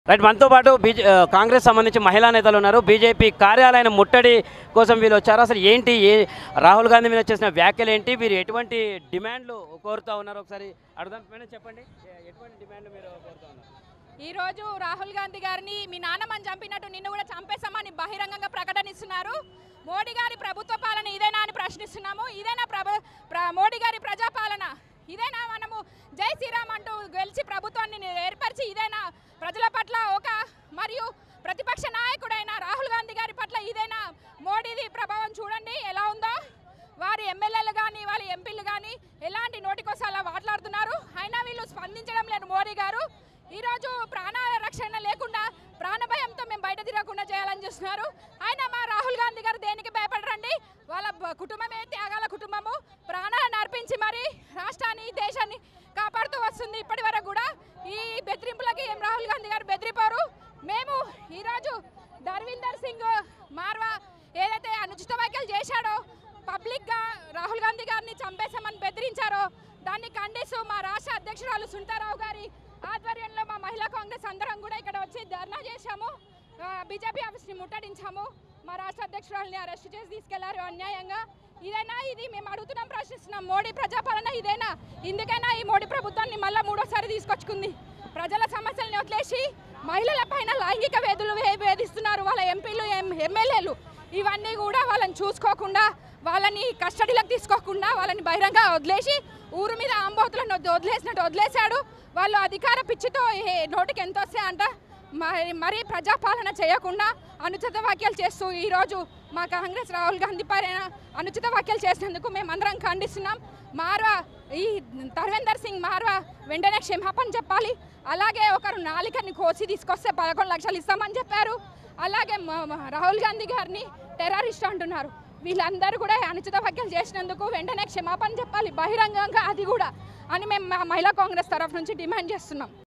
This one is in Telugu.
రైట్ మనతో పాటు బీజే ఆ, కాంగ్రెస్ సంబంధించి మహిళా నేతలు ఉన్నారు బీజేపీ కార్యాలయం ముట్టడి కోసం వీళ్ళు వచ్చారు అసలు ఏంటి ఏ రాహుల్ గాంధీ మీద చేసిన వ్యాఖ్యలు ఏంటి వీరు ఎటువంటి డిమాండ్లు కోరుతా ఉన్నారు ఒకసారి అడుగుదాం మేడం చెప్పండి ఏ- ఎటువంటి డిమాండ్లు మీరు కోరుతా ఉన్నారు ఈ రోజు రాహుల్ గాంధీ గారిని మీ నాన్నమ్మని చంపినట్టు నిన్ను కూడా చంపేశామని బహిరంగంగా ప్రకటనిస్తున్నారు మోడీ గారి ప్రభుత్వ పాలన ఇదేనా అని ప్రశ్నిస్తున్నాము ఇదేనా ప్రభ ప్ర- మోడీ గారి ప్రజాపాలన ఇదేనా మనము జై శ్రీరామ్ అంటూ గెలిచి ప్రభుత్వాన్ని ఏర్పరిచి ఇదేనా ప్రజల పట్ల ఒక మరియు ప్రతిపక్ష నాయకుడైన రాహుల్ గాంధీ గారి పట్ల ఇదేనా మోడీది ప్రభావం చూడండి ఎలా ఉందో వారి ఎమ్మెల్యేలు కానీ వాళ్ళ ఎంపీలు కానీ ఎలాంటి నోటికోసం అలా మాట్లాడుతున్నారు అయినా వీళ్ళు స్పందించడం లేదు మోడీ గారు ఈరోజు ప్రాణాల రక్షణ లేకుండా ప్రాణభయంతో మేము బయట తిరగకుండా చేయాలని చూస్తున్నారు అయినా మా రాహుల్ గాంధీ గారు దేనికి భయపడరండి వాళ్ళ బ- కుటుంబమే త్యాగాల కుటుంబము ప్రాణాలను అర్పించి మరి రాష్ట్రాన్ని దేశాన్ని కాపాడుతూ వస్తుంది ఇప్పటి వరకు కూడా ఈ బెదిరింపులకి ఏం రాహుల్ గాంధీ గారు బెదిరిపోరు మేము ఈరోజు ధర్వీందర్ సింగ్ మార్వా ఏదైతే అనుచిత వ్యాఖ్యలు చేశాడో పబ్లిక్గా రాహుల్ గాంధీ గారిని చంపేశామని బెదిరించారో దాన్ని ఖండిస్తూ మా రాష్ట్ర అధ్యక్షురాలు సునీతారావు గారి ఆధ్వర్యంలో మా మహిళా కాంగ్రెస్ అందరం కూడా ఇక్కడ వచ్చి ధర్నా చేశాము ఆ, బీజేపీ ఆఫీస్ని ముట్టడించాము మా రాష్ట్ర అధ్యక్షురాలని అరెస్ట్ చేసి తీసుకెళ్లారు అన్యాయంగా ఇదేనా ఇది మేము అడుగుతున్నాం ప్రశ్నిస్తున్నాం మోడీ ప్రజాపాలన ఇదేనా ఇందుకైనా ఈ మోడీ ప్రభుత్వాన్ని మళ్ళీ మూడోసారి తీసుకొచ్చుకుంది ప్రజల సమస్యల్ని వదిలేసి మహిళల పైన లైంగిక వేధులు వే- వేధిస్తున్నారు వాళ్ళ ఎంపీలు ఎం- ఎమ్మెల్యేలు ఇవన్నీ కూడా వాళ్ళని చూసుకోకుండా వాళ్ళని కస్టడీలోకి తీసుకోకుండా వాళ్ళని బహిరంగ వదిలేసి ఊరు మీద ఆంబోతులను వదిలి- వదిలేసినట్టు వదిలేశాడు వాళ్ళు అధికార పిచ్చితో ఏ- నోటికి ఎంత వస్తాయంట మరి మరీ ప్రజాపాలన చేయకుండా అనుచిత వ్యాఖ్యలు చేస్తూ ఈరోజు మా కాంగ్రెస్ రాహుల్ గాంధీ పైన అనుచిత వ్యాఖ్యలు చేసినందుకు మేమందరం ఖండిస్తున్నాం మార్వా ఈ ధర్మేందర్ సింగ్ మార్వా వెంటనే క్షమాపణ చెప్పాలి అలాగే ఒకరు నాలికని కోసి తీసుకొస్తే పదకొండు లక్షలు ఇస్తామని చెప్పారు అలాగే మ- మ- రాహుల్ గాంధీ గారిని టెర్రరిస్ట్ అంటున్నారు వీళ్ళందరూ కూడా అనుచిత వ్యాఖ్యలు చేసినందుకు వెంటనే క్షమాపణ చెప్పాలి బహిరంగంగా అది కూడా అని మేము మా మహిళా కాంగ్రెస్ తరఫు నుంచి డిమాండ్ చేస్తున్నాం